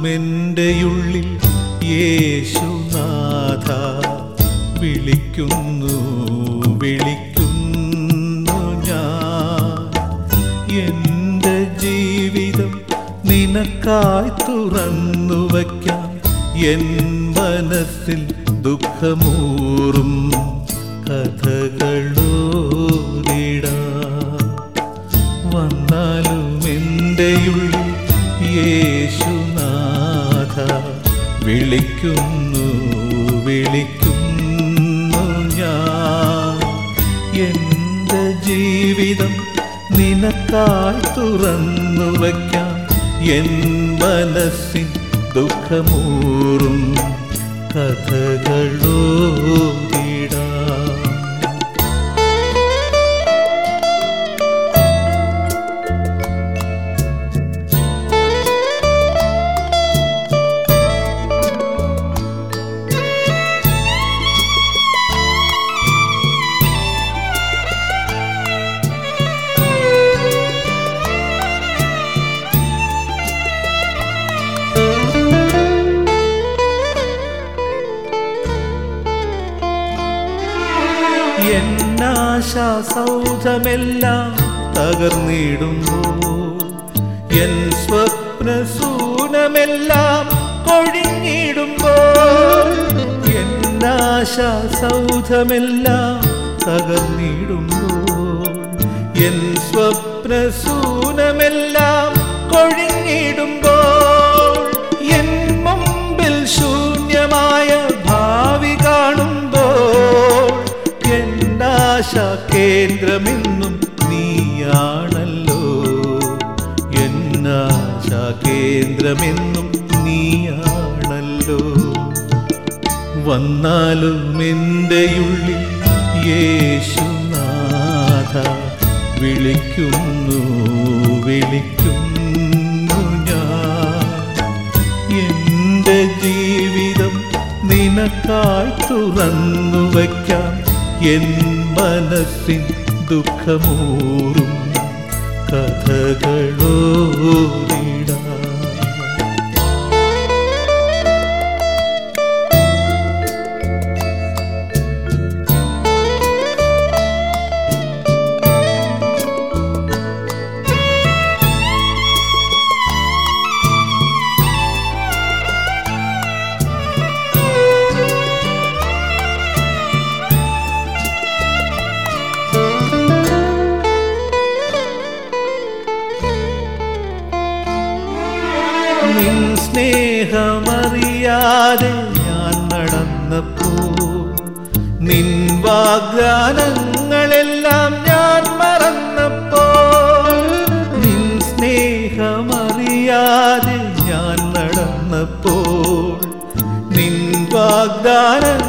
എൻ്റെയുള്ളിൽ യേശുനാഥ വിളിക്കുന്നു വിളിക്കുന്നു ഞാൻ എൻ്റെ ജീവിതം നിനക്കായി തുറന്നു വയ്ക്കാം എൻ മനസ്സിൽ ദുഃഖമൂറും കഥകളോരിടാം വന്നാലും എൻ്റെയുള്ളിൽ യേശുനാഥ വിളിക്കുന്നു വിളിക്കുന്നു ഞാൻ എൻ്റെ ജീവിതം നിനക്കായി തുറന്നു വയ്ക്കാം എൻ മനസ്സിൻ ദുഃഖമൂറും കഥകളോടിടാം എന്നാശാ സൗധമെല്ലാം തകർന്നിടുമ്പോൾ എൻ സ്വപ്നസൂനമെല്ലാം കൊഴിഞ്ഞിടുമ്പോൾ എന്നാശാ സൗധമെല്ലാം തകർന്നിടുമ്പോൾ എൻ സ്വപ്നസൂനമെല്ലാം കൊഴിഞ്ഞിടുമ്പോൾ എൻ മുമ്പിൽ ശൂന്യമായ ഭാവി കാണുമ്പോൾ എന്നാശ കേന്ദ്രമെന്നും നീയാണല്ലോ എന്നാശ കേന്ദ്രമെന്നും നീയാണല്ലോ വന്നാലും എൻ്റെയുള്ളിൽ യേശുനാഥ വിളിക്കുന്നു വിളിക്കുന്നു ഞാൻ എൻ്റെ ജീവിതം നിനക്കായി തുറന്നു വയ്ക്കാം എൻ മനസ്സിൻ ദുഃഖമൂറും കഥകളോടിടാം നിൻ സ്നേഹമറിയാതെ ഞാൻ നടന്നപ്പോ നിൻ വാഗ്ദാനങ്ങളെല്ലാം ഞാൻ മറന്നപ്പോ നിൻ സ്നേഹമറിയാതെ ഞാൻ നടന്നപ്പോൾ നിൻ വാഗ്ദാനങ്ങളെല്ലാം